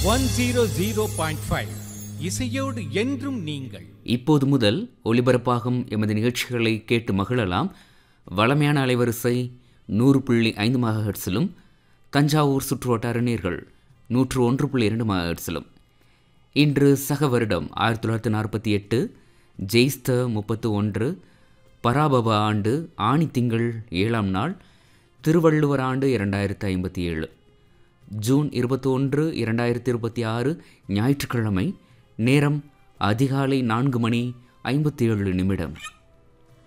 one zero zero point five இசையோடு என்றும் நீங்கள் இப்போது முதல் ஒலிபரப்பாகும் எமது நிகழ்ச்சிகளை கேட்டு மகிழலாம் வளமையான அலைவரிசை நூறு புள்ளி ஐந்து மகஹெட்ஸிலும் தஞ்சாவூர் சுற்றுவட்டார நேர்கள் நூற்று ஒன்று புள்ளி இரண்டு மகஹெட்ஸிலும் இன்று சக வருடம் ஆயிரத்தி தொள்ளாயிரத்தி நாற்பத்தி எட்டு ஜெயிஸ்த முப்பத்து ஒன்று பராபவ ஆண்டு ஆணி திங்கள் ஏழாம் நாள் திருவள்ளுவர் ஆண்டு இரண்டாயிரத்து ஐம்பத்தி ஏழு ஜூன் இருபத்தி ஒன்று இரண்டாயிரத்தி இருபத்தி ஆறு ஞாயிற்றுக்கிழமை நேரம் அதிகாலை நான்கு மணி ஐம்பத்தி ஏழு நிமிடம்